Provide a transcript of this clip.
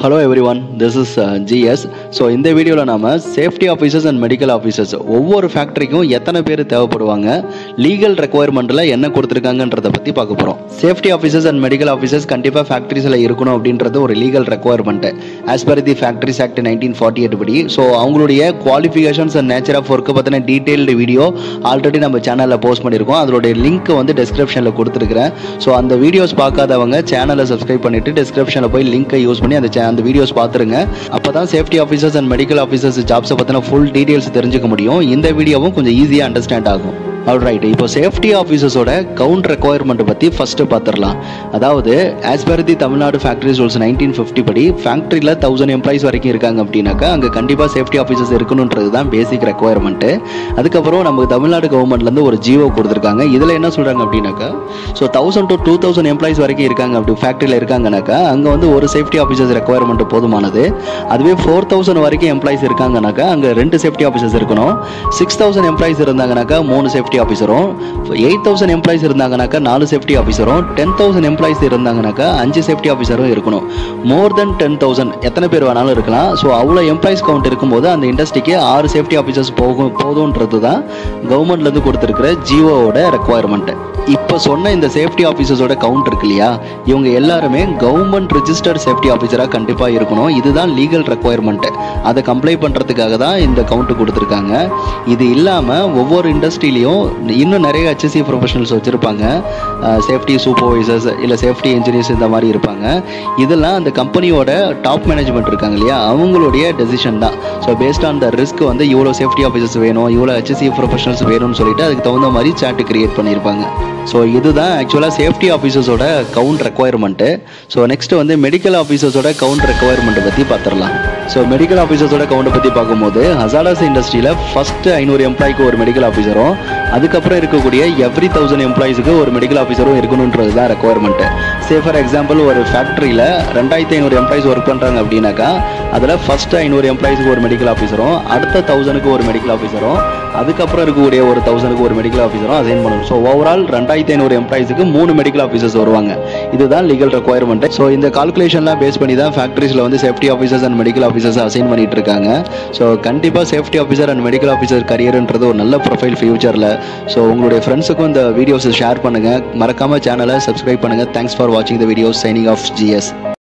hello everyone this is GS so இந்த வீடியோவில் நாம safety officers and medical officers ஒவ்வொரு ஃபேக்ட்ரிக்கும் எத்தனை பேர் தேவைப்படுவாங்க லீகல் ரெக்குவயர்மெண்ட்டில் என்ன கொடுத்துருக்காங்கன்றதை பற்றி பார்க்க போகிறோம் safety officers and medical officers கண்டிப்பாக ஃபேக்ட்ரிஸில் இருக்கணும் அப்படின்றது ஒரு legal requirement as per the factories act nineteen forty eight படி ஸோ அவங்களுடைய குவாலிஃபிகேஷன்ஸ் அண்ட் நேச்சர் ஆஃப் ஒர்க்கை பற்றின டீட்டெயில்டு வீடியோ ஆல்ரெடி நம்ம சேனலில் போஸ்ட் பண்ணியிருக்கோம் அதோடைய லிங்க் வந்து டிஸ்கிரிப்ஷனில் கொடுத்துருக்கிறேன் ஸோ அந்த வீடியோஸ் பார்க்காதவங்க சேனலை சப்ஸ்கிரைப் பண்ணிட்டு டிஸ்கிரிப்ஷனில் போய் லிங்கை யூஸ் பண்ணி அந்த cha- அந்த வீடியோஸ் பார்த்துருங்க அப்போ தான் safety officers and medical officers ஜாப்ஸை பற்றின ஃபுல் டீடைல்ஸ் தெரிஞ்சுக்க முடியும் இந்த வீடியோவும் கொஞ்சம் ஈஸியாக அண்டர்ஸ்டாண்ட் ஆகும் ஆல்ரைட் இப்போ சேஃப்டி ஆஃபீஸர்ஸோட கவுண்ட் ரெக்குவயர்மெண்ட் பற்றி ஃபஸ்ட்டு பார்த்துடலாம் அதாவது as per the Tamil Nadu factories rules nineteen fifty படி ஃபேக்ட்ரியில் தௌசண்ட் எம்ப்ளாயிஸ் வரைக்கும் இருக்காங்க அப்படின்னாக்கா அங்கே கண்டிப்பாக சேஃப்டி ஆஃபீஸர்ஸ் இருக்கணுன்றது தான் பேசிக் ரெக்குவயர்மெண்ட்டு அதுக்கப்புறம் நமக்கு தமிழ்நாடு கவர்மெண்ட்லேருந்து ஒரு ஜியோ கொடுத்துருக்காங்க இதில் என்ன சொல்கிறாங்க அப்படின்னாக்கா so thousand to two thousand employees வரைக்கும் இருக்காங்க அப்படி ஃபேக்ட்ரியில் இருக்காங்கனாக்கா அங்கே வந்து ஒரு சேஃப்டி ஆஃபீஸர்ஸ் ரெக்குவயர்மெண்ட் போதுமானது அதுவே ஃபோர் தௌசண்ட் வரைக்கும் எம்ப்ளாயிஸ் இருக்காங்கனாக்கா அங்கே ரெண்டு சேஃப்டி ஆஃபீஸர்ஸ் இருக்கணும் சிக்ஸ் தௌசண்ட் எம்ப்ளாயிஸ் இருந்தாங்கனாக்கா மூணு சேஃப்டி ஆஃபீஸரும் எயிட் தௌசண்ட் எம்ப்ளாயிஸ் இருந்தாங்கனாக்கா நாலு சேஃப்டி ஆஃபீஸரும் டென் தௌசண்ட் எம்ப்ளாயிஸ் இருந்தாங்கனாக்கா அஞ்சு சேஃப்டி ஆஃபீஸரும் இருக்கணும் மோர் தென் டென் தௌசண்ட் எத்தனை பேர் வேணாலும் இருக்கலாம் ஸோ அவ்வளோ எம்ப்ளாயிஸ் கவுண்ட் இருக்கும்போது அந்த இண்டஸ்ட்ரிக்கு ஆறு சேஃப்டி ஆஃபீஸர்ஸ் போகும் போதுன்றது தான் கவர்மெண்ட்லேருந்து கொடுத்துருக்கிற ஜிஓவோட ரெக்குவயர்மெண்ட்டு இப்போ சொன்ன இந்த சேஃப்டி ஆஃபீஸர்ஸோட கவுண்ட் இருக்கு இல்லையா இவங்க எல்லாருமே கவர்மெண்ட் ரிஜிஸ்டர்ட் சேஃப்டி ஆஃபீஸராக கண்டிப்பாக இருக்கணும் இதுதான் லீகல் ரெக்குவயர்மெண்ட்டு அதை கம்ப்ளை பண்ணுறதுக்காக தான் இந்த கவுண்ட் கொடுத்துருக்காங்க இது இல்லாமல் ஒவ்வொரு இண்டஸ்ட்ரியிலையும் இன்னும் நிறைய ஹெச்எஸ்சி ப்ரொஃபஷனல்ஸ் வச்சுருப்பாங்க சேஃப்டி சூப்பர்வைசர்ஸ் இல்லை சேஃப்டி இன்ஜினியர்ஸ் இந்த மாதிரி இருப்பாங்க இதெல்லாம் அந்த கம்பெனியோட டாப் மேனேஜ்மெண்ட் இருக்காங்க இல்லையா அவங்களுடைய டெசிஷன் தான் so based on the risk வந்து இவ்வளோ சேஃப்டி ஆஃபீஸர்ஸ் வேணும் இவ்வளோ ஹெச்எஸ்சி ப்ரொஃபஷனல்ஸ் வேணும்னு சொல்லிட்டு அதுக்கு தகுந்த மாதிரி சார்ட் கிரியேட் பண்ணியிருப்பாங்க ஸோ இதுதான் ஆக்சுவலாக சேஃப்டி ஆஃபீஸர்ஸோட கவுண்ட் ரெக்குவயர்மெண்ட்டு ஸோ நெக்ஸ்ட் வந்து மெடிக்கல் ஆஃபீஸர்ஸோட கவுண்ட் ரெக்குவயர்மெண்ட்டை பற்றி பார்த்துடலாம் ஸோ மெடிக்கல் ஆஃபீஸர்ஸோட கவுண்டை பற்றி பார்க்கும்போது ஹசாடாஸ் இண்டஸ்ட்ரியில் ஃபஸ்ட்டு ஐநூறு எம்ப்ளாய்க்கு ஒரு மெடிக்கல் ஆஃபீஸரும் அதுக்கப்புறம் இருக்கக்கூடிய எவ்ரி தௌசண்ட் எம்ப்ளாயிஸுக்கு ஒரு மெடிக்கல் ஆஃபீஸரும் இருக்கணுன்றது தான் ரெக்குவயர்மெண்ட்டு சே ஃபார் எக்ஸாம்பிள் ஒரு ஃபேக்ட்ரியில் ரெண்டாயிரத்தி ஐநூறு எம்ப்ளாயிஸ் ஒர்க் பண்ணுறாங்க அப்படின்னாக்கா அதில் ஃபஸ்ட்டு ஐநூறு எம்ப்ளாயிஸுக்கு ஒரு மெடிக்கல் ஆஃபீஸரும் அடுத்த தௌசண்ட்க்கு ஒரு மெடிக்கல் ஆஃபீஸரும் அதுக்கப்புறம் இருக்கக்கூடிய ஒரு தௌசண்ட்க்கு ஒரு மெடிக்கல் ஆஃபீஸரும் அசைன் பண்ணணும் ஸோ ஓவரால் ரெண்டாயிரத்தி ஐநூறு எம்ப்ளாயிஸுக்கு மூணு மெடிக்கல் ஆஃபீஸர்ஸ் வருவாங்க இதுதான் லீகல் ரெக்குவயர்மெண்ட் ஸோ இந்த கால்குலேஷன்லாம் பேஸ் பண்ணி தான் ஃபேக்ட்ரிஸில் வந்து safety officers and medical officers assign பண்ணிட்டு இருக்காங்க ஸோ கண்டிப்பாக safety officer and medical officer கரியர்ன்றது ஒரு நல்ல ப்ரொஃபைல் ஃபியூச்சரில் ஸோ உங்களுடைய ஃப்ரெண்ட்ஸுக்கும் இந்த வீடியோஸை ஷேர் பண்ணுங்கள் மறக்காமல் சேனலை சப்ஸ்கிரைப் பண்ணுங்கள் தேங்க்ஸ் ஃபார் வாட்சிங் the videos signing off GS